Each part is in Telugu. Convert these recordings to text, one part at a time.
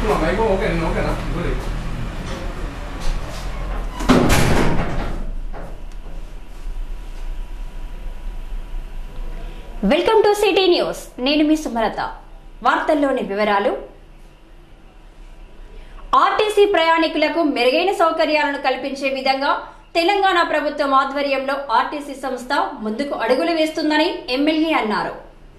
తీసుకున్నాం మైక్ ఓకే నేను ఓకేనా good welcome to city news నేను మీ సుమలత వార్తల్లోని వివరాలు ఆర్టీసీ ప్రయాణికులకు మెరుగైన సౌకర్యాలను కల్పించే విధంగా తెలంగాణ ప్రభుత్వం ఆధ్వర్యంలో ఆర్టీసీ సంస్థ ముందుకు అడుగులు వేస్తుందని ఎమ్మెల్యే అన్నారు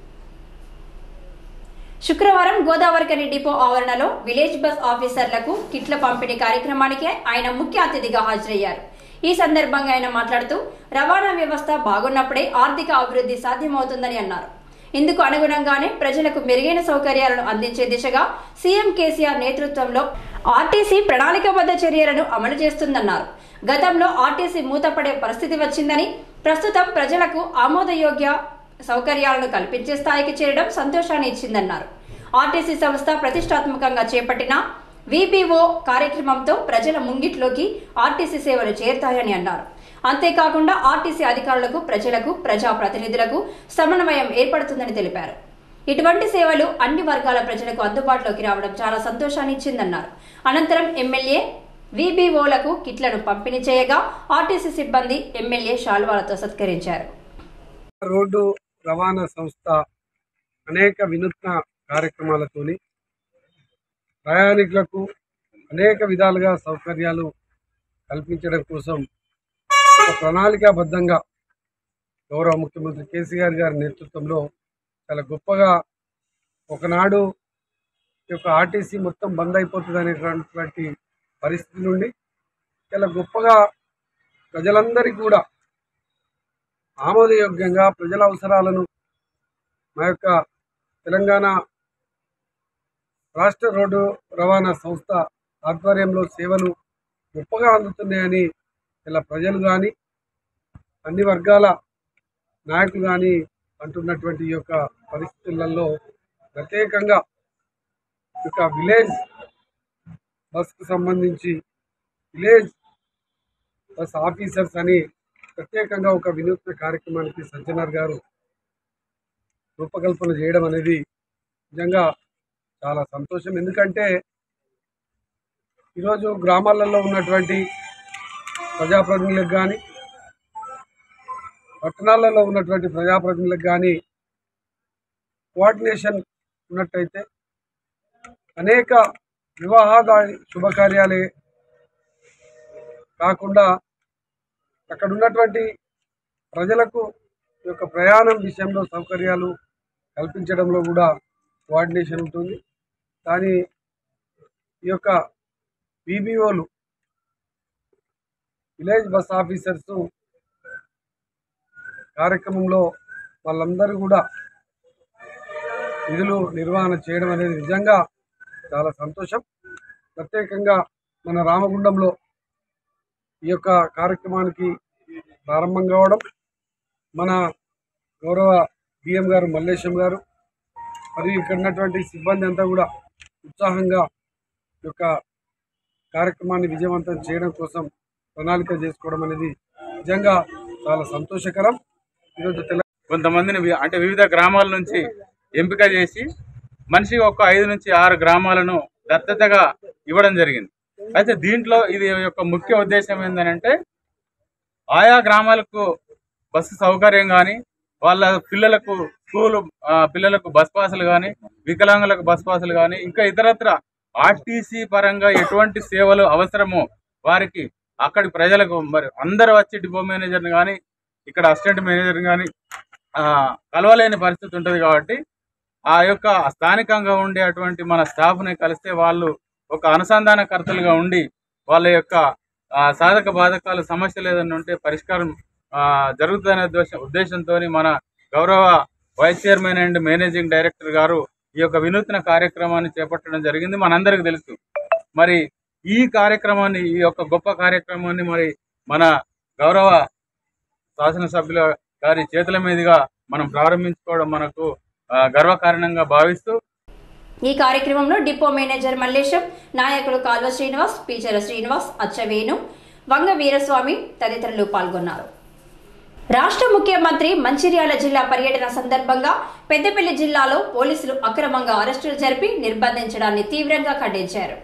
శుక్రవారం గోదావరికని డిపో ఆవరణలో విలేజ్ బస్ ఆఫీసర్లకు కిట్ల పంపిణీ కార్యక్రమానికి ఆయన ముఖ్య అతిథిగా హాజరయ్యారు ఈ సందర్భంగా ఆయన మాట్లాడుతూ రవాణా వ్యవస్థ బాగున్నప్పుడే ఆర్థిక అభివృద్ధి సాధ్యమవుతుందని అన్నారు ఇందుకు అనుగుణంగానే ప్రజలకు మెరుగైన సౌకర్యాలను అందించే దిశగా సీఎం కేసీఆర్ నేతృత్వంలో ఆర్టీసీ ప్రణాళికబద్ధ చర్యలను అమలు చేస్తుందన్నారు గతంలో ఆర్టీసీ మూతపడే పరిస్థితి వచ్చిందని ప్రస్తుతం ప్రజలకు ఆమోదయోగ్య సౌకర్యాలను కల్పించే స్థాయికి చేరడం సంతోషాన్ని ఇచ్చిందన్నారు ఆర్టీసీ సంస్థ ప్రతిష్టాత్మకంగా చేపట్టిన విబిఓ కార్యక్రమంతో ప్రజల ముంగిట్లోకి ఆర్టీసీ సేవలు చేరుతాయని అన్నారు అంతేకాకుండా ఆర్టీసీ అధికారులకు ప్రజలకు ప్రజాప్రతినిధులకు సమన్వయం ఏర్పడుతుందని తెలిపారు ఇటువంటి సేవలు అన్ని వర్గాల ప్రజలకు అందుబాటులోకి రావడం చాలా సంతోషాన్ని ఇచ్చిందన్నారు అనంతరం ఎమ్మెల్యే విబిఓలకు కిట్లను పంపిణీ చేయగా ఆర్టీసీ సిబ్బంది ఎమ్మెల్యే శాల్వాలతో సత్కరించారు రోడ్డు రవాణా సంస్థ అనేక వినూత్న కార్యక్రమాలతోని ప్రయాణికులకు అనేక విధాలుగా సౌకర్యాలు కల్పించడం కోసం ఒక ప్రణాళికాబద్ధంగా గౌరవ ముఖ్యమంత్రి కేసీఆర్ గారి నేతృత్వంలో చాలా గొప్పగా ఒకనాడు ఈ యొక్క ఆర్టీసీ మొత్తం బంద్ అయిపోతుంది అనేటువంటి పరిస్థితి నుండి చాలా గొప్పగా ప్రజలందరికీ కూడా ఆమోదయోగ్యంగా ప్రజల అవసరాలను మా యొక్క తెలంగాణ రాష్ట్ర రోడ్డు రవాణా సంస్థ ఆధ్వర్యంలో సేవలు గొప్పగా అందుతున్నాయని ఇలా ప్రజలు కానీ అన్ని వర్గాల నాయకులు కానీ అంటున్నటువంటి ఈ యొక్క పరిస్థితులలో ప్రత్యేకంగా ఈ యొక్క విలేజ్ బస్కు సంబంధించి విలేజ్ బస్ ఆఫీసర్స్ అని ప్రత్యేకంగా ఒక వినూత్న కార్యక్రమానికి సజ్జనార్ గారు రూపకల్పన చేయడం అనేది నిజంగా చాలా సంతోషం ఎందుకంటే ఈరోజు గ్రామాలలో ఉన్నటువంటి ప్రజాప్రతినిధులకు కానీ పట్టణాలలో ఉన్నటువంటి ప్రజాప్రతినిధులకు కానీ కోఆర్డినేషన్ ఉన్నట్టయితే అనేక వివాహాద శుభకార్యాలే కాకుండా అక్కడ ఉన్నటువంటి ప్రజలకు ఈ యొక్క ప్రయాణం విషయంలో సౌకర్యాలు కల్పించడంలో కూడా కోఆర్డినేషన్ ఉంటుంది కానీ ఈ యొక్క బీబీఓలు విలేజ్ బస్ ఆఫీసర్స్ కార్యక్రమంలో వాళ్ళందరూ కూడా విధులు నిర్వహణ చేయడం అనేది నిజంగా చాలా సంతోషం ప్రత్యేకంగా మన రామగుండంలో ఈ యొక్క కార్యక్రమానికి ప్రారంభం కావడం మన గౌరవ డిఎం గారు మల్లేశం గారు మరియు ఇక్కడ ఉన్నటువంటి సిబ్బంది అంతా కూడా ఉత్సాహంగా ఈ యొక్క కార్యక్రమాన్ని విజయవంతం చేయడం కోసం ప్రణాళిక చేసుకోవడం అనేది నిజంగా చాలా సంతోషకరం ఈరోజు తెలంగాణ కొంతమందిని వి- అంటే వివిధ గ్రామాల నుంచి ఎంపిక చేసి మనిషికి ఒక ఐదు నుంచి ఆరు గ్రామాలను దత్తతగా ఇవ్వడం జరిగింది అయితే దీంట్లో ఇది యొక్క ముఖ్య ఉద్దేశం ఏంటంటే ఆయా గ్రామాలకు బస్సు సౌకర్యం కానీ వాళ్ళ పిల్లలకు స్కూల్ ఆ, పిల్లలకు బస్ పాసులు కానీ వికలాంగులకు బస్ పాసులు కానీ ఇంకా ఇతరత్ర ఆర్టీసీ పరంగా ఎటువంటి సేవలు అవసరమో వారికి అక్కడి ప్రజలకు మరి అందరు వచ్చి డిపో మేనేజర్ని కానీ ఇక్కడ అసిస్టెంట్ మేనేజర్ కానీ కలవలేని పరిస్థితి ఉంటుంది కాబట్టి ఆ యొక్క స్థానికంగా ఉండే అటువంటి మన స్టాఫ్ని కలిస్తే వాళ్ళు ఒక అనుసంధానకర్తలుగా ఉండి వాళ్ళ యొక్క ఆ, సాధక బాధకాలు సమస్యలు ఏదైనా ఉంటే పరిష్కారం ఆ, జరుగుతుందనే ఉద్దేశం ఉద్దేశంతో మన గౌరవ vice chairman and managing director గారు ఈ యొక్క వినూత్న కార్యక్రమాన్ని చేపట్టడం జరిగింది మనందరికీ తెలుసు మరి ఈ కార్యక్రమాన్ని ఈ యొక్క గొప్ప కార్యక్రమాన్ని మరి మన గౌరవ శాసనసభ్యుల గారి చేతుల మీదుగా మనం ప్రారంభించుకోవడం మనకు ఆ, గర్వకారణంగా భావిస్తూ ఈ కార్యక్రమంలో డిపో మేనేజర్ మల్లేశం నాయకులు కాల్వ శ్రీనివాస్ పీచర శ్రీనివాస్ అచ్చవేణు వంగ వీరస్వామి తదితరులు పాల్గొన్నారు రాష్ట్ర ముఖ్యమంత్రి మంచిర్యాల జిల్లా పర్యటన సందర్భంగా పెద్దపల్లి జిల్లాలో పోలీసులు అక్రమంగా అరెస్టులు జరిపి నిర్బంధించడాన్ని తీవ్రంగా ఖండించారు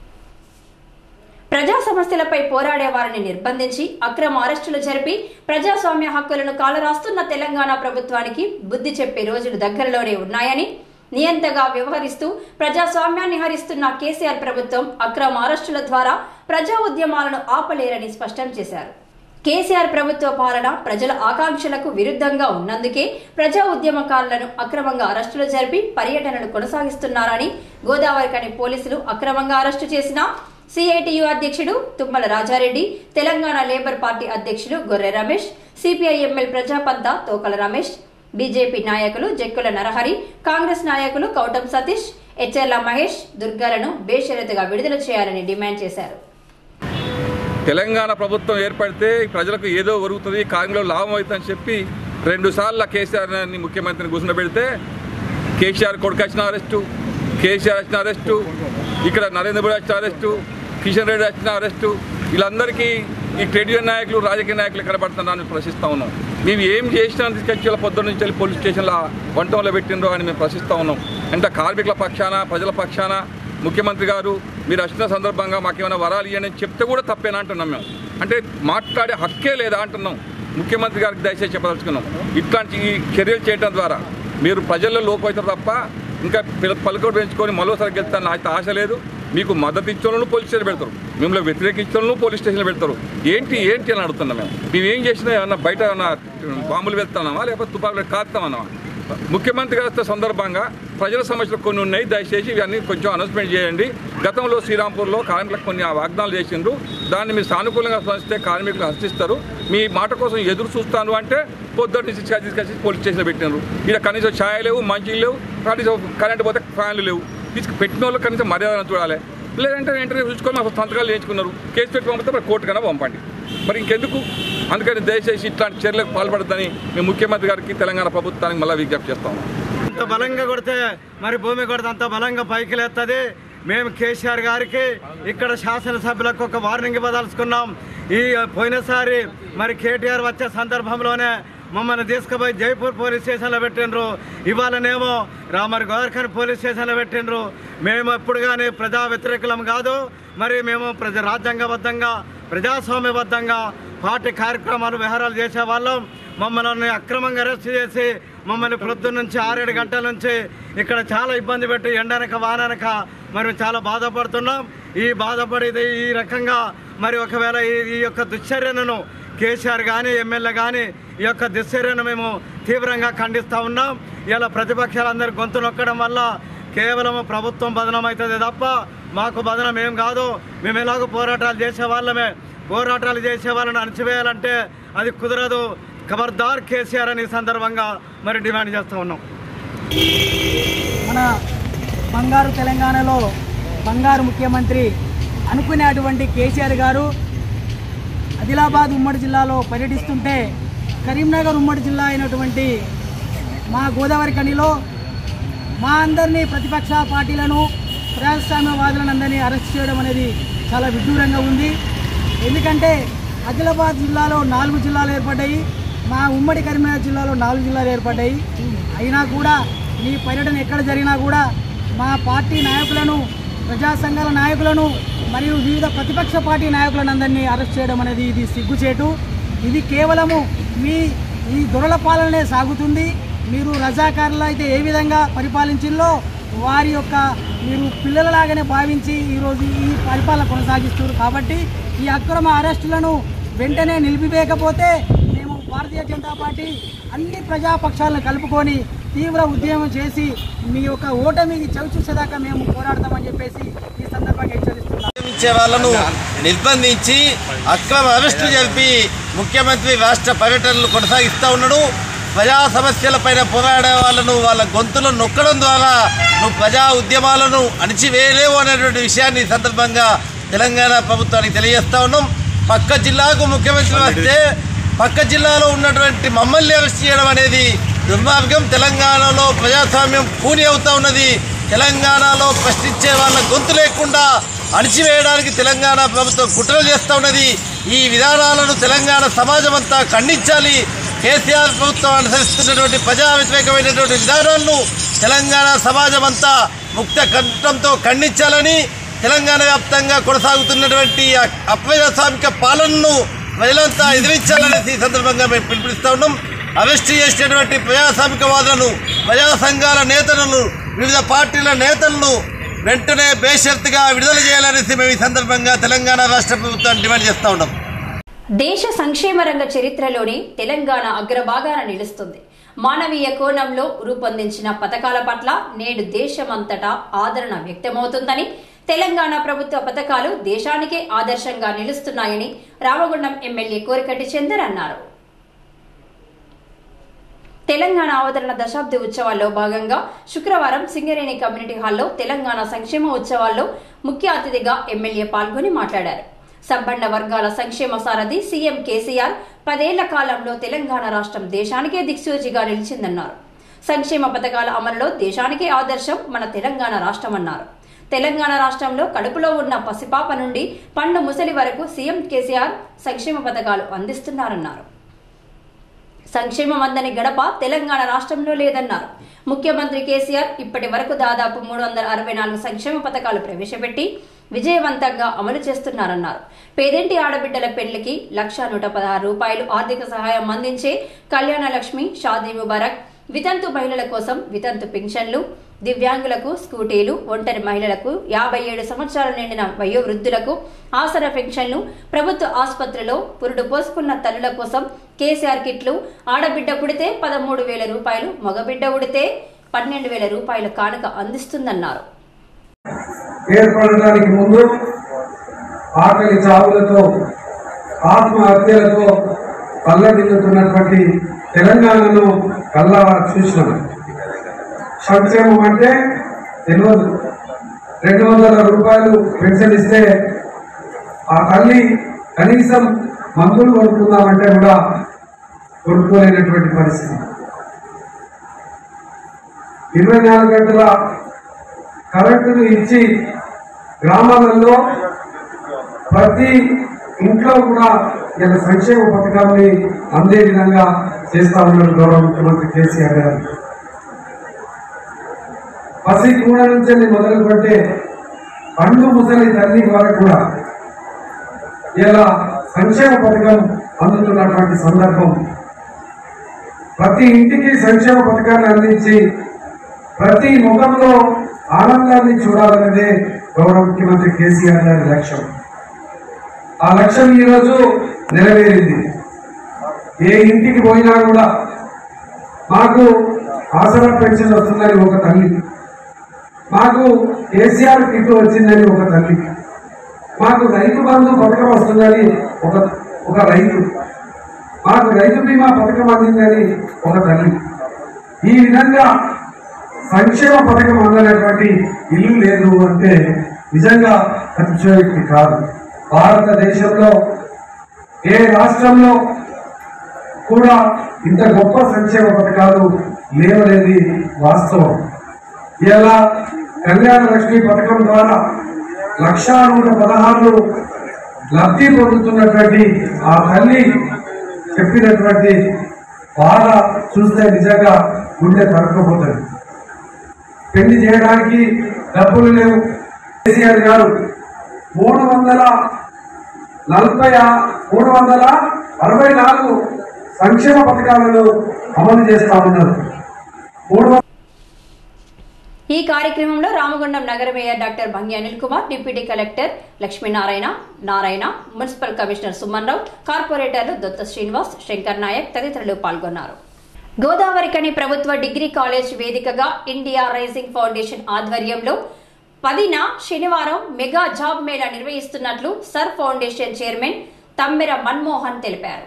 ప్రజా సమస్యలపై పోరాడే వారిని నిర్బంధించి అక్రమ అరెస్టులు జరిపి ప్రజాస్వామ్య హక్కులను కాలరాస్తున్న తెలంగాణ ప్రభుత్వానికి బుద్ధి చెప్పే రోజులు దగ్గరలోనే ఉన్నాయని నియంతగా వ్యవహరిస్తూ ప్రజాస్వామ్యాన్ని హరిస్తున్న కేసీఆర్ ప్రభుత్వం అక్రమ అరెస్టుల ద్వారా ప్రజా ఉద్యమాలను ఆపలేరని స్పష్టం చేశారు కేసీఆర్ ప్రభుత్వ పాలన ప్రజల ఆకాంక్షలకు విరుద్ధంగా ఉన్నందుకే ప్రజా ఉద్యమకారులను అక్రమంగా అరెస్టులు జరిపి పర్యటనలు కొనసాగిస్తున్నారని గోదావరికని పోలీసులు అక్రమంగా అరెస్టు చేసిన సిఐటియు అధ్యక్షుడు తుమ్మల రాజారెడ్డి తెలంగాణ లేబర్ పార్టీ అధ్యక్షుడు గొర్రె రమేష్ సిపిఐఎంఎల్ ప్రజాపంత తోకల రమేష్ బీజేపీ నాయకులు జక్కుల నరహరి కాంగ్రెస్ నాయకులు కౌటం సతీష్ హెచ్ఎర్ల మహేష్ దుర్గాలను బేషరతుగా విడుదల చేయాలని డిమాండ్ చేశారు తెలంగాణ ప్రభుత్వం ఏర్పడితే ప్రజలకు ఏదో ఒరుగుతుంది కార్మికులకు లాభం అవుతుందని చెప్పి రెండు సార్లు కేసీఆర్ ని ముఖ్యమంత్రిని కూర్చుండబెడితే కేసీఆర్ కొడుకు వచ్చిన అరెస్టు కేసీఆర్ వచ్చిన అరెస్టు ఇక్కడ నరేంద్ర మోడీ వచ్చిన అరెస్టు కిషన్ రెడ్డి వచ్చిన అరెస్టు వీళ్ళందరికీ ఈ ట్రేడ్ యూనియన్ నాయకులు రాజకీయ నాయకులు కనబడుతున్నారని ప్రశ్నిస్తూ ఉన్నాం మేము ఏం చేసినా తీసుకొచ్చి ఇలా పొద్దున్న నుంచి వెళ్ళి పోలీస్ స్టేషన్లో వంటంలో పెట్టిండ్రో అని మేము ప్రశ్నిస్తూ ఉన్నాం అంటే కార్మికుల పక్షాన ప్రజల పక్షాన ముఖ్యమంత్రి గారు మీరు వచ్చిన సందర్భంగా మాకేమైనా వరాలు ఇవ్వండి అని చెప్తే కూడా తప్పేనా అంటున్నాం మేము అంటే మాట్లాడే హక్కే లేదా అంటున్నాం ముఖ్యమంత్రి గారికి దయచేసి చెప్పదలుచుకున్నాం ఇట్లాంటి ఈ చర్యలు చేయడం ద్వారా మీరు ప్రజల్లో లోపవుతారు తప్ప ఇంకా పిల్ల పలుకుడు పెంచుకొని మరోసారి గెలుస్తాను నాకు ఆశ లేదు మీకు మద్దతు ఇచ్చేవాళ్ళు పోలీస్ స్టేషన్ పెడతారు మిమ్మల్ని వ్యతిరేకించే పోలీస్ స్టేషన్లో పెడతారు ఏంటి ఏంటి అని అడుగుతున్నాం మేము మేము ఏం చేసినా ఏమన్నా బయట ఏమన్నా బాంబులు వెళ్తున్నామా లేకపోతే తుపాకులు కాస్తామన్నామా ముఖ్యమంత్రి గారి సందర్భంగా ప్రజల సమస్యలు కొన్ని ఉన్నాయి దయచేసి ఇవన్నీ కొంచెం అనౌన్స్మెంట్ చేయండి గతంలో శ్రీరాంపూర్లో కార్మికులకు కొన్ని వాగ్దానాలు చేసిండ్రు దాన్ని మీరు సానుకూలంగా స్పందిస్తే కార్మికులు హర్షిస్తారు మీ మాట కోసం ఎదురు చూస్తాను అంటే పొద్దున్న నుంచి తీసుకొచ్చి తీసుకొచ్చి పోలీస్ స్టేషన్లో పెట్టినారు ఇక్కడ కనీసం ఛాయ లేవు మంచి లేవు కనీసం కరెంట్ పోతే ఫ్యాన్లు లేవు తీసుకు పెట్టిన వాళ్ళు కనీసం మర్యాదను చూడాలి లేదంటే వెంటనే చూసుకొని మాకు సంతకాలు చేయించుకున్నారు కేసు పెట్టి పంపితే మరి కోర్టు కన్నా పంపండి మరి ఇంకెందుకు అందుకని దయచేసి ఇట్లాంటి చర్యలకు పాల్పడద్దని మేము ముఖ్యమంత్రి గారికి తెలంగాణ ప్రభుత్వానికి మళ్ళీ విజ్ఞప్తి చేస్తాం అంత బలంగా కొడితే మరి భూమి కొడితే అంత బలంగా పైకి లేస్తుంది మేము కేసీఆర్ గారికి ఇక్కడ శాసనసభ్యులకు ఒక వార్నింగ్ ఇవ్వదలుచుకున్నాం ఈ పోయినసారి మరి కేటీఆర్ వచ్చే సందర్భంలోనే మమ్మల్ని తీసుకుపోయి జైపూర్ పోలీస్ స్టేషన్లో పెట్టిండ్రు ఇవాళనేమో రామర్ గోవర్ఖన్ పోలీస్ స్టేషన్లో పెట్టిండ్రు మేము ఎప్పుడు కానీ ప్రజా వ్యతిరేకులం కాదు మరి మేము ప్రజ రాజ్యాంగబద్ధంగా ప్రజాస్వామ్యబద్ధంగా పార్టీ కార్యక్రమాలు వ్యవహారాలు చేసే వాళ్ళం మమ్మల్ని అక్రమంగా అరెస్ట్ చేసి మమ్మల్ని ప్రొద్దు నుంచి ఆరేడు గంటల నుంచి ఇక్కడ చాలా ఇబ్బంది పెట్టి ఎండనక వాననక మరి చాలా బాధపడుతున్నాం ఈ బాధపడేది ఈ రకంగా మరి ఒకవేళ ఈ ఈ యొక్క దుశ్చర్యను కేసీఆర్ కానీ ఎమ్మెల్యే కానీ ఈ యొక్క దుశ్చర్యను మేము తీవ్రంగా ఖండిస్తూ ఉన్నాం ఇలా ప్రతిపక్షాలందరూ గొంతు నొక్కడం వల్ల కేవలం ప్రభుత్వం బదనం అవుతుంది తప్ప మాకు బదనం ఏం కాదు మేము ఎలాగో పోరాటాలు చేసే వాళ్ళమే పోరాటాలు చేసే వాళ్ళని అణచివేయాలంటే అది కుదరదు ఖబర్దార్ కేసీఆర్ అని ఈ సందర్భంగా మరి డిమాండ్ చేస్తూ ఉన్నాం మన బంగారు తెలంగాణలో బంగారు ముఖ్యమంత్రి అనుకునేటువంటి కేసీఆర్ గారు ఆదిలాబాద్ ఉమ్మడి జిల్లాలో పర్యటిస్తుంటే కరీంనగర్ ఉమ్మడి జిల్లా అయినటువంటి మా గోదావరి కనిలో మా అందరినీ ప్రతిపక్ష పార్టీలను ప్రజాస్వామ్యవాదులను అందరినీ అరెస్ట్ చేయడం అనేది చాలా విడ్డూరంగా ఉంది ఎందుకంటే ఆదిలాబాద్ జిల్లాలో నాలుగు జిల్లాలు ఏర్పడ్డాయి మా ఉమ్మడి కరీంనగర్ జిల్లాలో నాలుగు జిల్లాలు ఏర్పడ్డాయి అయినా కూడా ఈ పర్యటన ఎక్కడ జరిగినా కూడా మా పార్టీ నాయకులను ప్రజా సంఘాల నాయకులను మరియు వివిధ ప్రతిపక్ష పార్టీ నాయకులను అందరినీ అరెస్ట్ చేయడం అనేది ఇది సిగ్గుచేటు ఇది కేవలము మీ ఈ దొరల పాలనే సాగుతుంది మీరు రజాకారులు అయితే ఏ విధంగా పరిపాలించిందో వారి యొక్క మీరు పిల్లలలాగానే భావించి ఈరోజు ఈ పరిపాలన కొనసాగిస్తున్నారు కాబట్టి ఈ అక్రమ అరెస్టులను వెంటనే నిలిపివేయకపోతే మేము భారతీయ జనతా పార్టీ అన్ని ప్రజాపక్షాలను కలుపుకొని తీవ్ర ఉద్యమం చేసి మీ యొక్క ఓటమికి చవిచూసేదాకా మేము పోరాడతామని చెప్పేసి ఈ సందర్భంగా హెచ్చరిస్తున్నాం ఇచ్చే వాళ్ళను నిర్బంధించి అక్రమ అరెస్టు జరిపి ముఖ్యమంత్రి రాష్ట్ర పర్యటనలు కొనసాగిస్తూ ఉన్నాడు ప్రజా సమస్యలపైన పోరాడే వాళ్ళను వాళ్ళ గొంతులను నొక్కడం ద్వారా నువ్వు ప్రజా ఉద్యమాలను అణిచివేయలేవు అనేటువంటి విషయాన్ని ఈ సందర్భంగా తెలంగాణ ప్రభుత్వానికి తెలియజేస్తా ఉన్నాం పక్క జిల్లాకు ముఖ్యమంత్రి వస్తే పక్క జిల్లాలో ఉన్నటువంటి మమ్మల్ని అరెస్ట్ చేయడం అనేది దుర్మార్గం తెలంగాణలో ప్రజాస్వామ్యం కూని అవుతా ఉన్నది తెలంగాణలో ప్రశ్నించే వాళ్ళ గొంతు లేకుండా అణిచివేయడానికి తెలంగాణ ప్రభుత్వం కుట్రలు చేస్తూ ఉన్నది ఈ విధానాలను తెలంగాణ సమాజం అంతా ఖండించాలి కేసీఆర్ ప్రభుత్వం అనుసరిస్తున్నటువంటి ప్రజా వ్యతిరేకమైనటువంటి విధానాలను తెలంగాణ సమాజం అంతా ముక్త కంఠంతో ఖండించాలని తెలంగాణ వ్యాప్తంగా కొనసాగుతున్నటువంటి అ- అప్రజాస్వామిక పాలనను ప్రజలంతా ఎదిరించాలనేసి ఈ సందర్భంగా మేము పిలుపునిస్తా ఉన్నాం అరెస్ట్ చేసినటువంటి ప్రజాస్వామికవాదులను ప్రజా సంఘాల నేతలను వివిధ పార్టీల నేతలను వెంటనే బేషరతుగా విడుదల చేయాలనేసి మేము ఈ సందర్భంగా తెలంగాణ రాష్ట్ర ప్రభుత్వాన్ని డిమాండ్ చేస్తా ఉన్నాం దేశ సంక్షేమ రంగ చరిత్రలోనే తెలంగాణ అగ్రభాగాన నిలుస్తుంది మానవీయ కోణంలో రూపొందించిన పథకాల పట్ల నేడు దేశమంతటా ఆదరణ వ్యక్తమవుతుందని తెలంగాణ ప్రభుత్వ పథకాలు దేశానికే ఆదర్శంగా నిలుస్తున్నాయని రామగుండం ఎమ్మెల్యే కోరికటి చందర్ అన్నారు తెలంగాణ అవతరణ దశాబ్ది ఉత్సవాల్లో భాగంగా శుక్రవారం సింగరేణి కమ్యూనిటీ హాల్లో తెలంగాణ సంక్షేమ ఉత్సవాల్లో ముఖ్య అతిథిగా ఎమ్మెల్యే పాల్గొని మాట్లాడారు సంపన్న వర్గాల సంక్షేమ సారథి సీఎం కేసీఆర్ పదేళ్ల కాలంలో తెలంగాణ రాష్ట్రం దేశానికే దిక్సూచిగా నిలిచిందన్నారు సంక్షేమ పథకాల అమలులో దేశానికే ఆదర్శం మన తెలంగాణ రాష్ట్రమన్నారు తెలంగాణ రాష్ట్రంలో కడుపులో ఉన్న పసిపాప నుండి పండు ముసలి వరకు సీఎం కేసీఆర్ సంక్షేమ పథకాలు అందిస్తున్నారన్నారు సంక్షేమం అందని గడప తెలంగాణ రాష్ట్రంలో లేదన్నారు ముఖ్యమంత్రి కేసీఆర్ ఇప్పటి వరకు దాదాపు మూడు వందల అరవై నాలుగు సంక్షేమ పథకాలు ప్రవేశపెట్టి విజయవంతంగా అమలు చేస్తున్నారన్నారు పేదింటి ఆడబిడ్డల పెళ్లికి లక్ష నూట పదహారు రూపాయలు ఆర్థిక సహాయం అందించే కళ్యాణ లక్ష్మి షాదీ ముబారక్ వితంతు మహిళల కోసం వితంతు పింఛన్లు దివ్యాంగులకు స్కూటీలు ఒంటరి మహిళలకు యాభై ఏడు సంవత్సరాలు నిండిన వయోవృద్ధులకు ఆసర పెన్షన్లు ప్రభుత్వ ఆసుపత్రిలో పురుడు పోసుకున్న తల్లుల కోసం కేసీఆర్ కిట్లు ఆడబిడ్డ పుడితే పదమూడు వేల రూపాయలు మగబిడ్డ ఉడితే పన్నెండు వేల రూపాయలు కానుక అందిస్తుందన్నారు ఏర్పడడానికి ముందు ఆకలి చావులతో ఆత్మహత్యలతో పల్లడిల్లుతున్నటువంటి తెలంగాణను కల్లా చూసినాం సంక్షేమం అంటే తెలియదు రెండు వందల రూపాయలు పెన్షన్ ఇస్తే ఆ తల్లి కనీసం మందులు కొనుక్కుందామంటే కూడా కొనుక్కోలేనటువంటి పరిస్థితి ఇరవై నాలుగు గంటల కరెంటును ఇచ్చి గ్రామాలలో ప్రతి ఇంట్లో కూడా ఇలా సంక్షేమ పథకాన్ని అందే విధంగా చేస్తా ఉన్నారు గౌరవ ముఖ్యమంత్రి కేసీఆర్ గారు పసి కూడా నుంచి మొదలు పెడితే పండు ముసలి తల్లి వరకు కూడా ఇలా సంక్షేమ పథకం అందుతున్నటువంటి సందర్భం ప్రతి ఇంటికి సంక్షేమ పథకాన్ని అందించి ప్రతి ముఖంలో ఆనందాన్ని చూడాలన్నదే గౌరవ ముఖ్యమంత్రి కేసీఆర్ గారి లక్ష్యం ఆ లక్ష్యం ఈరోజు నెరవేరింది ఏ ఇంటికి పోయినా కూడా మాకు ఆసరా పెన్షన్ వస్తుందని ఒక తల్లి మాకు కేసీఆర్ కిట్ వచ్చిందని ఒక తల్లి మాకు రైతు బంధు పథకం వస్తుందని ఒక ఒక రైతు మాకు రైతు బీమా పథకం అందిందని ఒక తల్లి ఈ విధంగా సంక్షేమ పథకం అందనటువంటి ఇల్లు లేదు అంటే నిజంగా అతిశయోక్తి కాదు భారతదేశంలో ఏ రాష్ట్రంలో కూడా ఇంత గొప్ప సంక్షేమ పథకాలు లేవనేది వాస్తవం ఇలా కళ్యాణ లక్ష్మి పథకం ద్వారా లక్షా నూట పదహారు లబ్ధి పొందుతున్నటువంటి ఆ తల్లి చెప్పినటువంటి బాధ చూస్తే నిజంగా గుండె తరకపోతుంది పెళ్లి చేయడానికి డబ్బులు లేవు కేసీఆర్ గారు మూడు వందల నలభై ఆ- మూడు వందల అరవై నాలుగు సంక్షేమ పథకాలను అమలు చేస్తా ఉన్నారు మూడు వందల ఈ కార్యక్రమంలో రామగుండం నగర mayor doctor Bhangi Anil Kumar deputy collector Lakshminarayana Narayana municipal commissioner Suman Rao కార్పొరేటర్లు దొత్త శ్రీనివాస్ శంకర్ నాయక్ తదితరులు పాల్గొన్నారు గోదావరికని ప్రభుత్వ డిగ్రీ కాలేజ్ వేదికగా ఇండియా రైజింగ్ ఫౌండేషన్ ఆధ్వర్యంలో పదిన శనివారం మెగా జాబ్ మేళా నిర్వహిస్తున్నట్లు SIR foundation chairman Tammera Manmohan తెలిపారు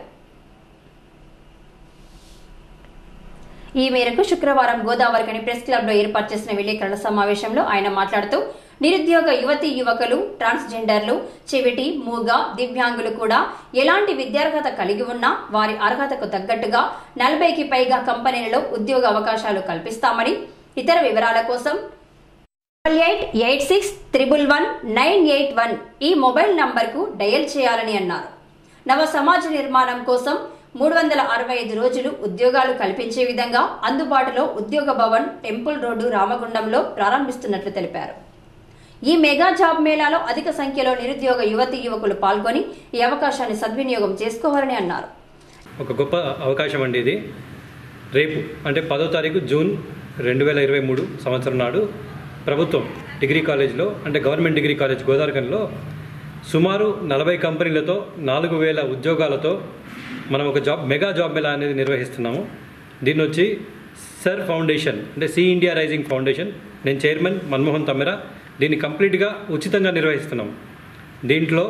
ఈ మేరకు శుక్రవారం గోదావరికని ప్రెస్ క్లబ్ లో ఏర్పాటు చేసిన విలేకరుల సమావేశంలో ఆయన మాట్లాడుతూ నిరుద్యోగ యువతి యువకులు ట్రాన్స్జెండర్లు చెవిటి మూగ దివ్యాంగులు కూడా ఎలాంటి విద్యార్హత కలిగి ఉన్నా వారి అర్హతకు తగ్గట్టుగా నలభైకి పైగా కంపెనీలలో ఉద్యోగ అవకాశాలు కల్పిస్తామని ఇతర వివరాల కోసం double eight eight six triple one nine eight one ఈ మొబైల్ నంబర్కు డయల్ చేయాలని అన్నారు నవ సమాజ నిర్మాణం కోసం మూడు వందల అరవై ఐదు రోజులు ఉద్యోగాలు కల్పించే విధంగా అందుబాటులో ఉద్యోగ భవన్ టెంపుల్ రోడ్డు రామగుండంలో ప్రారంభిస్తున్నట్లు తెలిపారు ఈ మెగా జాబ్ మేళాలో అధిక సంఖ్యలో నిరుద్యోగ యువతి యువకులు పాల్గొని ఈ అవకాశాన్ని సద్వినియోగం చేసుకోవాలని అన్నారు ఒక గొప్ప అవకాశం అండి ఇది రేపు అంటే పదో తారీఖు జూన్ రెండు వేల ఇరవై మూడు సంవత్సరం నాడు ప్రభుత్వం డిగ్రీ కాలేజ్లో అంటే గవర్నమెంట్ డిగ్రీ కాలేజ్ గోదావరికంలో సుమారు నలభై కంపెనీలతో నాలుగు వేల ఉద్యోగాలతో మనం ఒక జాబ్ మెగా జాబ్ మేళా అనేది నిర్వహిస్తున్నాము దీన్ని వచ్చి సర్ ఫౌండేషన్ అంటే సి ఇండియా రైజింగ్ ఫౌండేషన్ నేను చైర్మన్ మన్మోహన్ తమ్మెర దీన్ని కంప్లీట్గా ఉచితంగా నిర్వహిస్తున్నాం దీంట్లో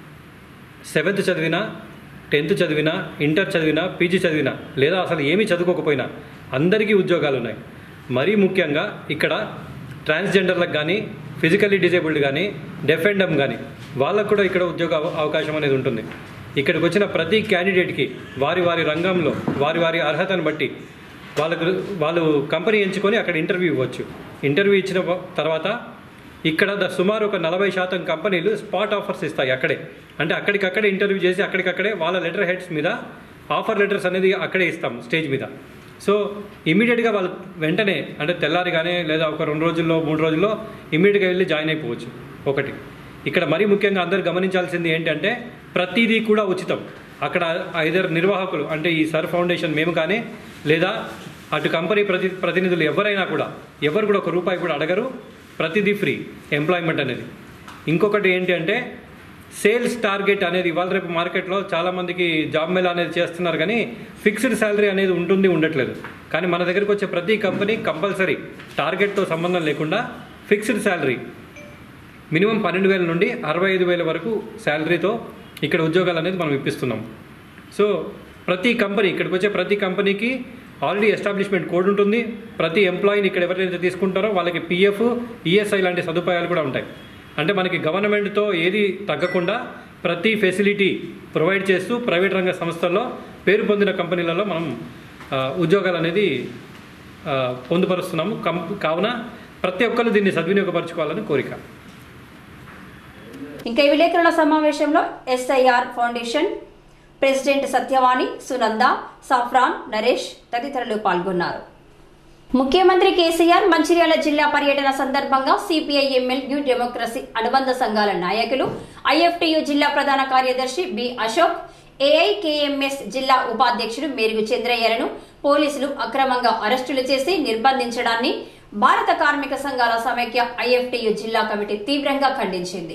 సెవెంత్ చదివినా టెన్త్ చదివినా ఇంటర్ చదివినా పీజీ చదివినా లేదా అసలు ఏమీ చదువుకోకపోయినా అందరికీ ఉద్యోగాలు ఉన్నాయి మరీ ముఖ్యంగా ఇక్కడ ట్రాన్స్జెండర్లకు కానీ ఫిజికల్లీ డిజేబుల్డ్ కానీ డెఫ్ అండ్ డమ్ కానీ వాళ్ళకు కూడా ఇక్కడ ఉద్యోగ అవ- అవకాశం అనేది ఉంటుంది ఇక్కడికి వచ్చిన ప్రతి క్యాండిడేట్కి వారి వారి రంగంలో వారి వారి అర్హతను బట్టి వాళ్ళకు వాళ్ళు కంపెనీ ఎంచుకొని అక్కడ ఇంటర్వ్యూ ఇవ్వచ్చు ఇంటర్వ్యూ ఇచ్చిన వ- తర్వాత ఇక్కడ ద సుమారు ఒక నలభై శాతం కంపెనీలు స్పాట్ ఆఫర్స్ ఇస్తాయి అక్కడే అంటే అక్కడికక్కడే ఇంటర్వ్యూ చేసి అక్కడికక్కడే వాళ్ళ లెటర్ హెడ్స్ మీద ఆఫర్ లెటర్స్ అనేది అక్కడే ఇస్తాం స్టేజ్ మీద సో ఇమీడియట్గా వాళ్ళు వెంటనే అంటే తెల్లారి కానీ లేదా ఒక రెండు రోజుల్లో మూడు రోజుల్లో ఇమీడియట్గా వెళ్ళి జాయిన్ అయిపోవచ్చు ఒకటి ఇక్కడ మరీ ముఖ్యంగా అందరు గమనించాల్సింది ఏంటంటే ప్రతిదీ కూడా ఉచితం అక్కడ ఐదర్ నిర్వాహకులు అంటే ఈ సర్ ఫౌండేషన్ మేము కానీ లేదా అటు కంపెనీ ప్రతి ప్రతినిధులు ఎవరైనా కూడా ఎవరు కూడా ఒక రూపాయి కూడా అడగరు ప్రతిదీ ఫ్రీ ఎంప్లాయ్మెంట్ అనేది ఇంకొకటి ఏంటి అంటే సేల్స్ టార్గెట్ అనేది ఇవాళ రేపు మార్కెట్లో చాలామందికి జాబ్ మేళ అనేది చేస్తున్నారు కానీ ఫిక్స్డ్ శాలరీ అనేది ఉంటుంది ఉండట్లేదు కానీ మన దగ్గరికి వచ్చే ప్రతి కంపెనీ కంపల్సరీ టార్గెట్తో సంబంధం లేకుండా ఫిక్స్డ్ శాలరీ మినిమం పన్నెండు వేల నుండి అరవై ఐదు వేల వరకు శాలరీతో ఇక్కడ ఉద్యోగాలు అనేది మనం ఇప్పిస్తున్నాం సో ప్రతి కంపెనీ ఇక్కడికి వచ్చే ప్రతి కంపెనీకి ఆల్రెడీ ఎస్టాబ్లిష్మెంట్ కోడ్ ఉంటుంది ప్రతి ఎంప్లాయీని ఇక్కడ ఎవరైతే తీసుకుంటారో వాళ్ళకి పిఎఫ్ ఈఎస్ఐ లాంటి సదుపాయాలు కూడా ఉంటాయి అంటే మనకి గవర్నమెంట్తో ఏది తగ్గకుండా ప్రతి ఫెసిలిటీ ప్రొవైడ్ చేస్తూ ప్రైవేట్ రంగ సంస్థల్లో పేరు పొందిన కంపెనీలలో మనం ఆ, ఉద్యోగాలు అనేది ఆ, పొందుపరుస్తున్నాము కం కావున ప్రతి ఒక్కరు దీన్ని సద్వినియోగపరచుకోవాలని కోరిక ఇంకా ఈ విలేకరుల సమావేశంలో SIR foundation president Satyavani Sunanda Saffron Naresh తదితరులు పాల్గొన్నారు ముఖ్యమంత్రి కేసీఆర్ మంచిర్యాల జిల్లా పర్యటన సందర్భంగా సిపిఐ ఎంఎల్ న్యూ డెమోక్రసీ అనుబంధ సంఘాల నాయకులు ఐఎఫ్టియు జిల్లా ప్రధాన కార్యదర్శి బి అశోక్ ఏఐకేఎంఎస్ జిల్లా ఉపాధ్యక్షుడు మేరుగు చంద్రయ్యలను పోలీసులు అక్రమంగా అరెస్టులు చేసి నిర్బంధించడాన్ని భారత కార్మిక సంఘాల సమైక్య ఐఎఫ్టియు జిల్లా కమిటీ తీవ్రంగా ఖండించింది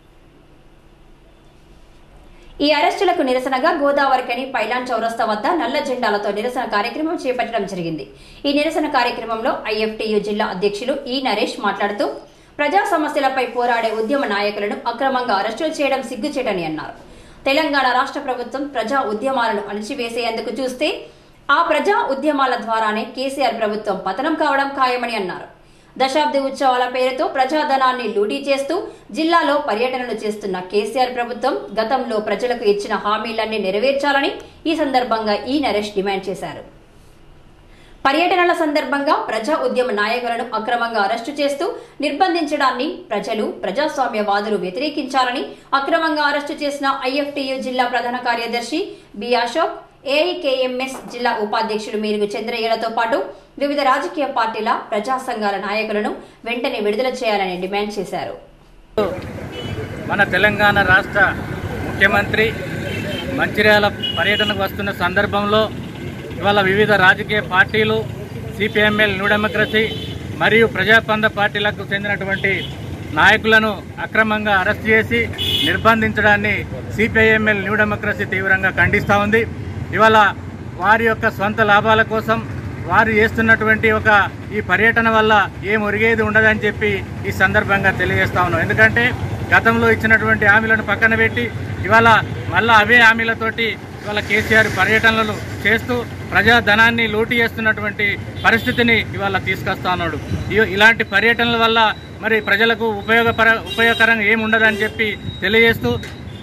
ఈ అరెస్టులకు నిరసనగా గోదావరికని పైలాన్ చౌరస్తా వద్ద నల్ల జెండాలతో నిరసన కార్యక్రమం చేపట్టడం జరిగింది ఈ నిరసన కార్యక్రమంలో ఐఎఫ్టియు జిల్లా అధ్యక్షులు ఈ నరేష్ మాట్లాడుతూ ప్రజా సమస్యలపై పోరాడే ఉద్యమ నాయకులను అక్రమంగా అరెస్టులు చేయడం సిగ్గుచేటని అన్నారు తెలంగాణ రాష్ట్ర ప్రభుత్వం ప్రజా ఉద్యమాలను అణిచివేసేందుకు చూస్తే ఆ ప్రజా ఉద్యమాల ద్వారానే కేసీఆర్ ప్రభుత్వం పతనం కావడం ఖాయమని అన్నారు దశాబ్ది ఉత్సవాల పేరుతో ప్రజాధనాన్ని లూటీ చేస్తూ జిల్లాలో పర్యటనలు చేస్తున్న కేసీఆర్ ప్రభుత్వం గతంలో ప్రజలకు ఇచ్చిన హామీలన్నీ నెరవేర్చాలని ఈ సందర్భంగా ఈ నరేష్ డిమాండ్ చేశారు పర్యటనల సందర్భంగా ప్రజా ఉద్యమ నాయకులను అక్రమంగా అరెస్టు చేస్తూ నిర్బంధించడాన్ని ప్రజలు ప్రజాస్వామ్యవాదులు వ్యతిరేకించాలని అక్రమంగా అరెస్టు చేసిన ఐఎఫ్టియు జిల్లా ప్రధాన కార్యదర్శి బి అశోక్ ఏఐకేఎంఎస్ జిల్లా ఉపాధ్యక్షుడు మీరుగు చంద్రయ్యలతో పాటు వివిధ రాజకీయ పార్టీల ప్రజా సంఘాల నాయకులను వెంటనే విడుదల చేయాలని డిమాండ్ చేశారు మన తెలంగాణ రాష్ట్ర ముఖ్యమంత్రి మంచిర్యాల పర్యటనకు వస్తున్న సందర్భంలో ఇవాళ వివిధ రాజకీయ పార్టీలు సిపిఎంఎల్ న్యూ డెమోక్రసీ మరియు ప్రజాస్పంద పార్టీలకు చెందినటువంటి నాయకులను అక్రమంగా అరెస్ట్ చేసి నిర్బంధించడాన్ని సిపిఐఎంఎల్ న్యూ డెమోక్రసీ తీవ్రంగా ఖండిస్తూ ఉంది ఇవాళ వారి యొక్క సొంత లాభాల కోసం వారు చేస్తున్నటువంటి ఒక ఈ పర్యటన వల్ల ఏం ఒరిగేది ఉండదని చెప్పి ఈ సందర్భంగా తెలియజేస్తా ఉన్నాం ఎందుకంటే గతంలో ఇచ్చినటువంటి హామీలను పక్కన పెట్టి ఇవాళ మళ్ళా అవే హామీలతోటి ఇవాళ కేసీఆర్ పర్యటనలు చేస్తూ ప్రజా ధనాన్ని లూటీ చేస్తున్నటువంటి పరిస్థితిని ఇవాళ తీసుకొస్తా ఉన్నాడు ఇ- ఇలాంటి పర్యటనల వల్ల మరి ప్రజలకు ఉపయోగపర ఉపయోగకరంగా ఏమి ఉండదని చెప్పి తెలియజేస్తూ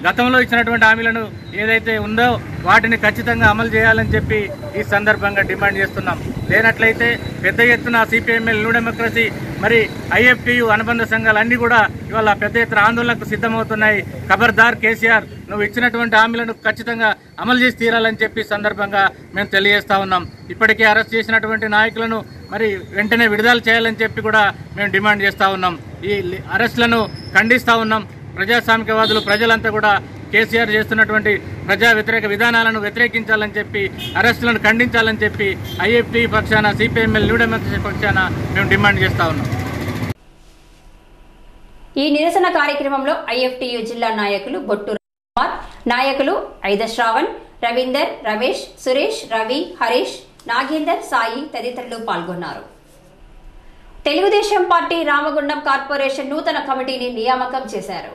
గతంలో ఇచ్చినటువంటి హామీలను ఏదైతే ఉందో వాటిని ఖచ్చితంగా అమలు చేయాలని చెప్పి ఈ సందర్భంగా డిమాండ్ చేస్తున్నాం లేనట్లయితే పెద్ద ఎత్తున సిపిఎంఎల్ న్యూ డెమోక్రసీ మరి ఐఎఫ్టియు అనుబంధ సంఘాలు అన్ని కూడా ఇవాళ పెద్ద ఎత్తున ఆందోళనకు సిద్ధమవుతున్నాయి ఖబర్దార్ కేసీఆర్ నువ్వు ఇచ్చినటువంటి హామీలను ఖచ్చితంగా అమలు చేసి తీరాలని చెప్పి సందర్భంగా మేము తెలియజేస్తా ఉన్నాం ఇప్పటికే అరెస్ట్ చేసినటువంటి నాయకులను మరి వెంటనే విడుదల చేయాలని చెప్పి కూడా మేము డిమాండ్ చేస్తా ఉన్నాం ఈ లి- అరెస్టులను ఖండిస్తా ఉన్నాం ప్రజాస్వామికవాదులు ప్రజలంతా కూడా కేసీఆర్ చేస్తున్నటువంటి ప్రజా వ్యతిరేక విధానాలను వ్యతిరేకించాలని చెప్పి అరెస్టులను ఖండించాలని చెప్పి ఐఎఫ్టీ పక్షాన సిపిఎంఎల్ న్యూ డెమోక్రసీ పక్షాన మేము డిమాండ్ చేస్తా ఉన్నాం ఈ నిరసన కార్యక్రమంలో ఐఎఫ్టియు జిల్లా నాయకులు బొట్టు కుమార్ నాయకులు ఐద శ్రావణ్ రవీందర్ రమేష్ సురేష్ రవి హరీష్ నాగేందర్ సాయి తదితరులు పాల్గొన్నారు తెలుగుదేశం పార్టీ రామగుండం కార్పొరేషన్ నూతన కమిటీని నియామకం చేశారు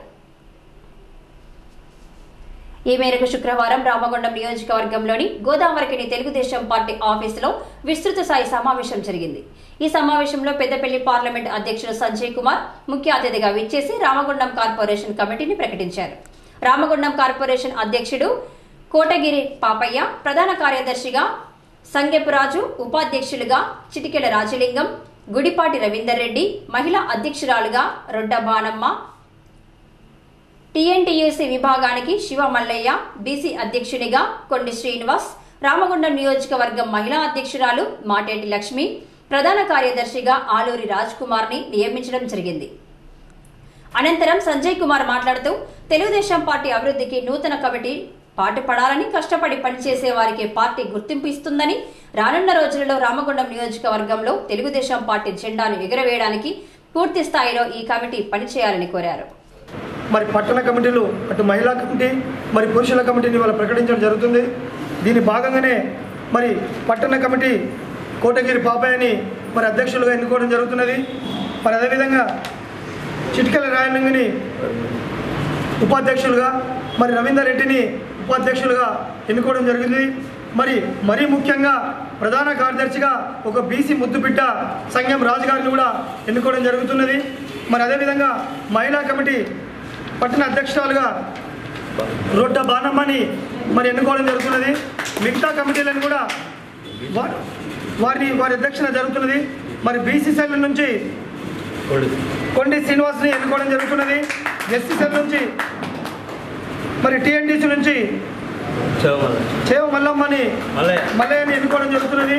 ఈ మేరకు శుక్రవారం రామగుండం నియోజకవర్గంలోని గోదావరికిని తెలుగుదేశం పార్టీ ఆఫీసులో విస్తృత స్థాయి సమావేశం జరిగింది ఈ సమావేశంలో పెద్దపల్లి పార్లమెంట్ అధ్యక్షుడు సంజయ్ కుమార్ ముఖ్య అతిథిగా విచ్చేసి రామగుండం కార్పొరేషన్ కమిటీని ప్రకటించారు రామగుండం కార్పొరేషన్ అధ్యక్షుడు కోటగిరి పాపయ్య ప్రధాన కార్యదర్శిగా సంగెపురాజు ఉపాధ్యక్షులుగా చిటికెల రాజలింగం గుడిపాటి రవీందర్ రెడ్డి మహిళా అధ్యక్షురాలుగా రొడ్డ బానమ్మ టీఎన్టీయూసీ విభాగానికి శివ మల్లయ్య బీసీ అధ్యక్షునిగా కొండి శ్రీనివాస్ రామగుండం నియోజకవర్గం మహిళా అధ్యక్షురాలు మాటేటి లక్ష్మి ప్రధాన కార్యదర్శిగా ఆలూరి రాజ్ కుమార్ ని నియమించడం జరిగింది అనంతరం సంజయ్ కుమార్ మాట్లాడుతూ తెలుగుదేశం పార్టీ అభివృద్ధికి నూతన కమిటీ పాటుపడాలని కష్టపడి పనిచేసే వారికి పార్టీ గుర్తింపు ఇస్తుందని రానున్న రోజులలో రామగుండం నియోజకవర్గంలో తెలుగుదేశం పార్టీ జెండాను ఎగురవేయడానికి పూర్తి స్థాయిలో ఈ కమిటీ పనిచేయాలని కోరారు మరి పట్టణ కమిటీలు అటు మహిళా కమిటీ మరి పురుషుల కమిటీని వాళ్ళు ప్రకటించడం జరుగుతుంది దీని భాగంగానే మరి పట్టణ కమిటీ కోటగిరి పాపయ్యని మరి అధ్యక్షులుగా ఎన్నుకోవడం జరుగుతున్నది మరి అదేవిధంగా చిటికెల రాయలింగిని ఉపాధ్యక్షులుగా మరి రవీందర్ రెడ్డిని ఉపాధ్యక్షులుగా ఎన్నుకోవడం జరిగింది మరి మరీ ముఖ్యంగా ప్రధాన కార్యదర్శిగా ఒక బీసీ ముద్దుబిడ్డ సంఘం రాజు గారిని కూడా ఎన్నుకోవడం జరుగుతున్నది మరి అదేవిధంగా మహిళా కమిటీ పట్టణ అధ్యక్షురాలుగా రొడ్డ బాణమ్మని మరి ఎన్నుకోవడం జరుగుతున్నది మిగతా కమిటీలను కూడా వా- వారిని వారి అధ్యక్షన జరుగుతున్నది మరి బీసీ సెల్ నుంచి కొండి శ్రీనివాస్ని ఎన్నుకోవడం జరుగుతున్నది ఎస్సీ సెల్ నుంచి మరి టీఎన్డీసీ నుంచి చేవ మల్లమ్మని మల్లయ్యని ఎన్నుకోవడం జరుగుతున్నది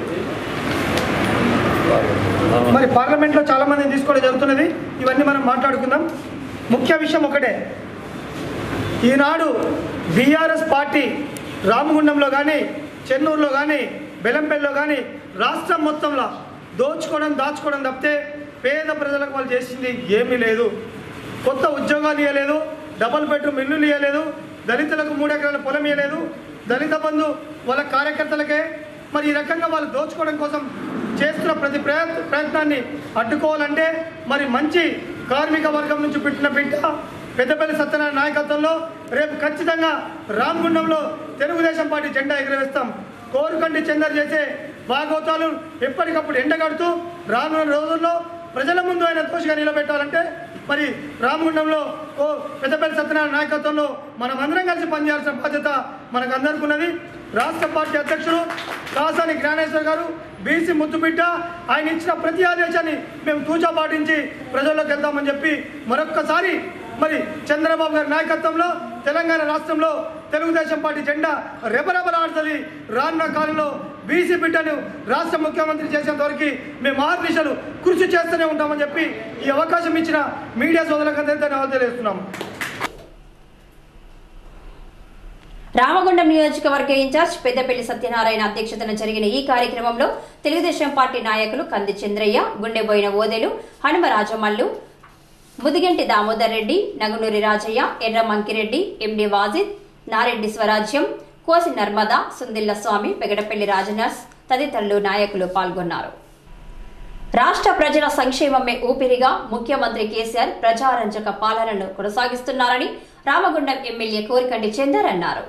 మరి పార్లమెంట్లో చాలా మందిని తీసుకోవడం జరుగుతున్నది ఇవన్నీ మనం మాట్లాడుకుందాం ముఖ్య విషయం ఒకటే ఈనాడు బీఆర్ఎస్ పార్టీ రామగుండంలో కానీ చెన్నూరులో కానీ బెలంపల్లిలో కానీ రాష్ట్రం మొత్తంలో దోచుకోవడం దాచుకోవడం తప్పితే పేద ప్రజలకు వాళ్ళు చేసింది ఏమీ లేదు కొత్త ఉద్యోగాలు ఇవ్వలేదు డబల్ బెడ్రూమ్ ఇల్లులు ఇవ్వలేదు దళితులకు మూడు ఎకరాల పొలం ఇవ్వలేదు దళిత బంధు వాళ్ళ కార్యకర్తలకే మరి ఈ రకంగా వాళ్ళు దోచుకోవడం కోసం చేస్తున్న ప్రతి ప్రయత్ ప్రయత్నాన్ని అడ్డుకోవాలంటే మరి మంచి కార్మిక వర్గం నుంచి పుట్టిన బిడ్డ పెద్దపల్లి సత్యనారాయణ నాయకత్వంలో రేపు ఖచ్చితంగా రామగుండంలో తెలుగుదేశం పార్టీ జెండా ఎగురవేస్తాం కోరుకండి చందర్ చేసే భాగవతాలు ఎప్పటికప్పుడు ఎండగడుతూ రానున్న రోజుల్లో ప్రజల ముందు ఆయన దోషిగా నిలబెట్టాలంటే మరి రామగుండంలో ఓ పెద్దపల్లి సత్యనారాయణ నాయకత్వంలో మనం అందరం కలిసి పనిచేయాల్సిన బాధ్యత మనకు అందరికీ ఉన్నది రాష్ట్ర పార్టీ అధ్యక్షులు కాసాని జ్ఞానేశ్వర్ గారు బీసీ ముద్దుబిడ్డ ఆయన ఇచ్చిన ప్రతి ఆదేశాన్ని మేము తూచా పాటించి ప్రజల్లోకి వెళ్దామని చెప్పి మరొక్కసారి మరి చంద్రబాబు గారి నాయకత్వంలో తెలంగాణ రాష్ట్రంలో తెలుగుదేశం పార్టీ జెండా రెపరెపలాడుతుంది రానున్న కాలంలో బీసీ బిడ్డను రాష్ట్ర ముఖ్యమంత్రి చేసేంత వరకు మేము ఆరు దిశలు కృషి చేస్తూనే ఉంటామని చెప్పి ఈ అవకాశం ఇచ్చిన మీడియా సోదరులకు ధన్యవాదాలు తెలియజేస్తున్నాం రామగుండం నియోజకవర్గ ఇన్ఛార్జ్ పెద్దపల్లి సత్యనారాయణ అధ్యక్షతన జరిగిన ఈ కార్యక్రమంలో తెలుగుదేశం పార్టీ నాయకులు కంది చంద్రయ్య గుండెబోయిన ఓదెలు హనుమ రాజమల్లు ముదిగంటి దామోదర్ రెడ్డి నగునూరి రాజయ్య ఎర్ర మంకిరెడ్డి ఎండి వాజిద్ నారెడ్డి స్వరాజ్యం కోసి నర్మద సుందిల్ల స్వామి పెగడపల్లి రాజనర్స్ తదితరులు నాయకులు పాల్గొన్నారు రాష్ట్ర ప్రజల సంక్షేమమే ఊపిరిగా ముఖ్యమంత్రి కేసీఆర్ ప్రజారంజక పాలనను కొనసాగిస్తున్నారని రామగుండం ఎమ్మెల్యే కోరికండి చందర్ అన్నారు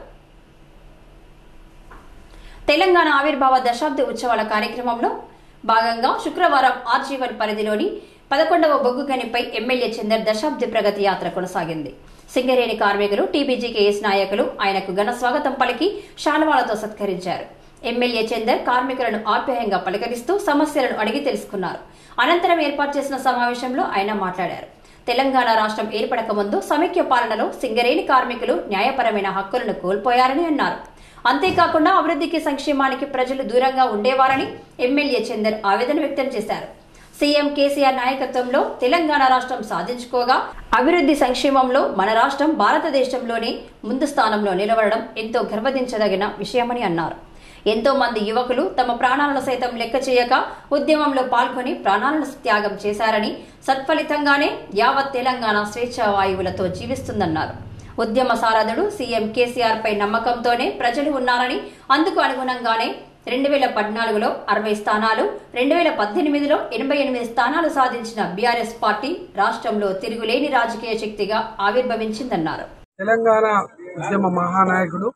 తెలంగాణ ఆవిర్భావ దశాబ్ది ఉత్సవాల కార్యక్రమంలో భాగంగా శుక్రవారం ఆర్జీవన్ పరిధిలోని పదకొండవ బొగ్గు గనిపై ఎమ్మెల్యే చందర్ దశాబ్ది ప్రగతి యాత్ర కొనసాగింది సింగరేణి కార్మికులు టీబీజీకేఎస్ నాయకులు ఆయనకు ఘన స్వాగతం పలికి శాలువాలతో సత్కరించారు ఎమ్మెల్యే చందర్ కార్మికులను ఆప్యాయంగా పలకరిస్తూ సమస్యలను అడిగి తెలుసుకున్నారు అనంతరం ఏర్పాటు చేసిన సమావేశంలో ఆయన మాట్లాడారు తెలంగాణ రాష్ట్రం ఏర్పడక ముందు సమైక్య పాలనలో సింగరేణి కార్మికులు న్యాయపరమైన హక్కులను కోల్పోయారని అన్నారు అంతేకాకుండా అభివృద్ధికి సంక్షేమానికి ప్రజలు దూరంగా ఉండేవారని ఎమ్మెల్యే చందర్ ఆవేదన వ్యక్తం చేశారు సీఎం కేసీఆర్ నాయకత్వంలో తెలంగాణ రాష్ట్రం సాధించుకోగా అభివృద్ధి సంక్షేమంలో మన రాష్ట్రం భారతదేశంలోనే ముందు స్థానంలో నిలబడడం ఎంతో గర్వదించదగిన విషయమని అన్నారు ఎంతో మంది యువకులు తమ ప్రాణాలను సైతం లెక్క చేయక ఉద్యమంలో పాల్గొని ప్రాణాలను త్యాగం చేశారని సత్ఫలితంగానే యావత్ తెలంగాణ స్వేచ్ఛా వాయువులతో జీవిస్తుందన్నారు ఉద్యమ సారథుడు సీఎం కేసీఆర్ పై నమ్మకంతోనే ప్రజలు ఉన్నారని అందుకు అనుగుణంగానే రెండు వేల పద్నాలుగులో అరవై స్థానాలు రెండు వేల పద్దెనిమిదిలో ఎనభై ఎనిమిది స్థానాలు సాధించిన బీఆర్ఎస్ పార్టీ రాష్ట్రంలో తిరుగులేని రాజకీయ శక్తిగా ఆవిర్భవించిందన్నారు తెలంగాణ ఉద్యమ మహానాయకుడు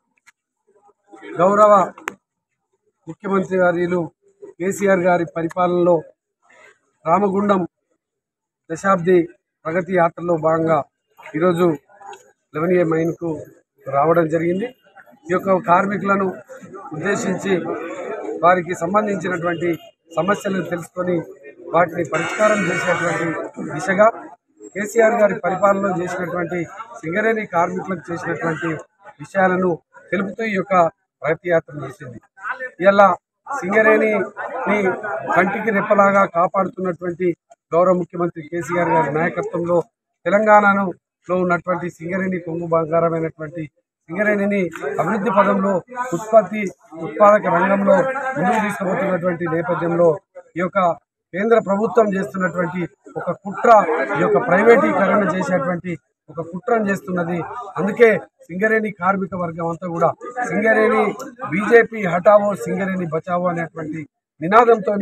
గౌరవ ముఖ్యమంత్రి వర్యులు కేసీఆర్ గారి పరిపాలనలో రామగుండం దశాబ్ది ప్రగతి యాత్రలో భాగంగా ఈరోజు లెవెన్ ఏ మైన్కు రావడం జరిగింది ఈ యొక్క కార్మికులను ఉద్దేశించి వారికి సంబంధించినటువంటి సమస్యలను తెలుసుకొని వాటిని పరిష్కారం చేసేటువంటి దిశగా కేసీఆర్ గారి పరిపాలనలో చేసినటువంటి సింగరేణి కార్మికులకు చేసినటువంటి విషయాలను తెలుపుతూ ఈ యొక్క ప్రగతి యాత్ర చేసింది ఇలా సింగరేణిని కంటికి రెప్పలాగా కాపాడుతున్నటువంటి గౌరవ ముఖ్యమంత్రి కేసీఆర్ గారి నాయకత్వంలో తెలంగాణను లో ఉన్నటువంటి సింగరేణి కొంగు బంగారమైనటువంటి సింగరేణిని అభివృద్ధి పదంలో ఉత్పత్తి ఉత్పాదక రంగంలో ముందుకు తీసుకుపోతున్నటువంటి నేపథ్యంలో ఈ యొక్క కేంద్ర ప్రభుత్వం చేస్తున్నటువంటి ఒక కుట్ర ఈ యొక్క ప్రైవేటీకరణ చేసేటువంటి ఒక కుట్రను చేస్తున్నది అందుకే సింగరేణి కార్మిక వర్గం అంతా కూడా సింగరేణి బీజేపీ హటావో సింగరేణి బచావో అనేటువంటి నినాదంతో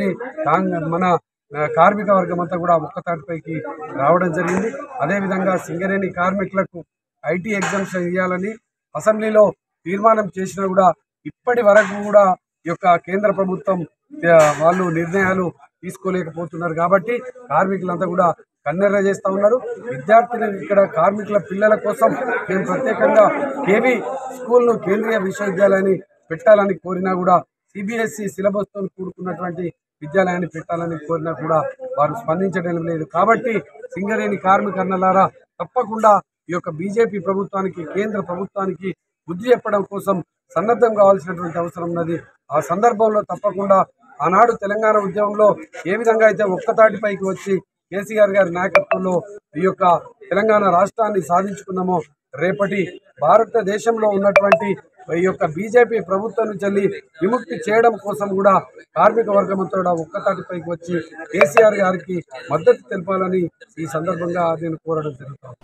మన ఆ, కార్మిక వర్గం అంతా కూడా ఒక్కతాటిపైకి రావడం జరిగింది అదేవిధంగా సింగరేణి కార్మికులకు ఐటీ ఎగ్జామ్షన్ ఇవ్వాలని అసెంబ్లీలో తీర్మానం చేసినా కూడా ఇప్పటి వరకు కూడా ఈ యొక్క కేంద్ర ప్రభుత్వం ఆ, వాళ్ళు నిర్ణయాలు తీసుకోలేకపోతున్నారు కాబట్టి కార్మికులంతా కూడా కన్నెర్ర చేస్తూ ఉన్నారు విద్యార్థులు ఇక్కడ కార్మికుల పిల్లల కోసం మేము ప్రత్యేకంగా కేవీ స్కూల్ను కేంద్రీయ విశ్వవిద్యాలయాన్ని పెట్టాలని కోరినా కూడా సిబిఎస్ఈ సిలబస్తో కూడుకున్నటువంటి విద్యాలయాన్ని పెట్టాలని కోరినా కూడా వారు స్పందించడం లేదు కాబట్టి సింగరేణి కార్మికర్ణలారా తప్పకుండా ఈ యొక్క బీజేపీ ప్రభుత్వానికి కేంద్ర ప్రభుత్వానికి బుద్ధి చెప్పడం కోసం సన్నద్ధం కావాల్సినటువంటి అవసరం ఉన్నది ఆ సందర్భంలో తప్పకుండా ఆనాడు తెలంగాణ ఉద్యమంలో ఏ విధంగా అయితే ఒక్కతాటిపైకి వచ్చి కేసీఆర్ గారి నాయకత్వంలో ఈ యొక్క తెలంగాణ రాష్ట్రాన్ని సాధించుకున్నామో రేపటి భారతదేశంలో ఉన్నటువంటి ఈ యొక్క బీజేపీ ప్రభుత్వం నుంచి వెళ్ళి విముక్తి చేయడం కోసం కూడా కార్మిక వర్గం అంతా కూడా ఒక్కతాటిపైకి వచ్చి కేసీఆర్ గారికి మద్దతు తెలపాలని ఈ సందర్భంగా నేను కోరడం జరుగుతుంది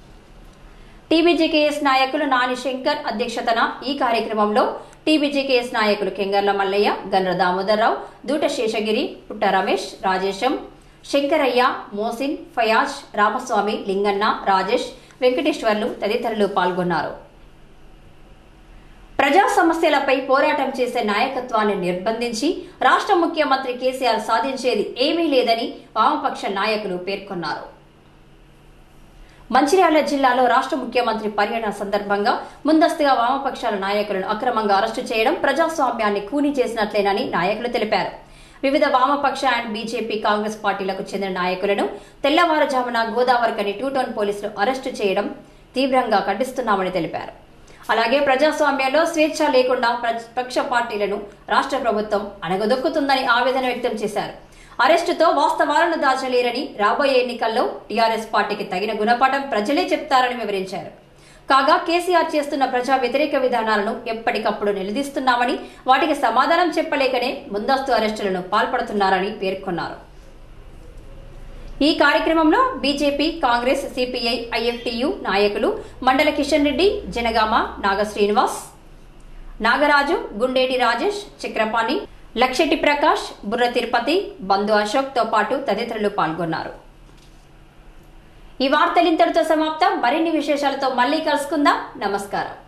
టీబీజీకేఎస్ నాయకులు నాని శంకర్ అధ్యక్షతన ఈ కార్యక్రమంలో టీబీజీకేఎస్ నాయకులు కెంగర్ల మల్లయ్య గండ్ర దామోదర్రావు దూట శేషగిరి పుట్ట రమేష్ రాజేశం శంకరయ్య మోసిన్ ఫయాజ్ రామస్వామి లింగన్న రాజేష్ వెంకటేశ్వర్లు తదితరులు పాల్గొన్నారు ప్రజా సమస్యలపై పోరాటం చేసే నాయకత్వాన్ని నిర్బంధించి రాష్ట్ర ముఖ్యమంత్రి కేసీఆర్ సాధించేది ఏమీ లేదని వామపక్ష నాయకులు పేర్కొన్నారు మంచిర్యాల జిల్లాలో రాష్ట్ర ముఖ్యమంత్రి పర్యటన సందర్భంగా ముందస్తుగా వామపక్షాల నాయకులను అక్రమంగా అరెస్టు చేయడం ప్రజాస్వామ్యాన్ని కూనీ చేసినట్లేనని నాయకులు తెలిపారు వివిధ వామపక్ష అండ్ బీజేపీ కాంగ్రెస్ పార్టీలకు చెందిన నాయకులను తెల్లవారుజామున గోదావరికని టూ టౌన్ పోలీసులు అరెస్టు చేయడం తీవ్రంగా ఖండిస్తున్నామని తెలిపారు అలాగే ప్రజాస్వామ్యంలో స్వేచ్ఛ లేకుండా ప్రతిపక్ష పార్టీలను రాష్ట్ర ప్రభుత్వం అణగదొక్కుతుందని ఆవేదన వ్యక్తం చేశారు అరెస్టుతో వాస్తవాలను దాచలేరని రాబోయే ఎన్నికల్లో టీఆర్ఎస్ పార్టీకి తగిన గుణపాఠం ప్రజలే చెప్తారని వివరించారు కాగా కేసీఆర్ చేస్తున్న ప్రజా వ్యతిరేక విధానాలను ఎప్పటికప్పుడు నిలదీస్తున్నామని వాటికి సమాధానం చెప్పలేకనే ముందస్తు అరెస్టులను పాల్పడుతున్నారని పేర్కొన్నారు ఈ కార్యక్రమంలో బీజేపీ కాంగ్రెస్ సిపిఐ ఐఎఫ్టియు నాయకులు మండల కిషన్ రెడ్డి జనగామ నాగ శ్రీనివాస్ నాగరాజు గుండేటి రాజేష్ చక్రపాణి లక్షెట్టి ప్రకాష్ బుర్ర తిరుపతి బంధు అశోక్ తో పాటు తదితరులు పాల్గొన్నారు ఈ వార్తలు ఇంతటితో సమాప్తం మరిన్ని విశేషాలతో మళ్ళీ కలుసుకుందాం నమస్కారం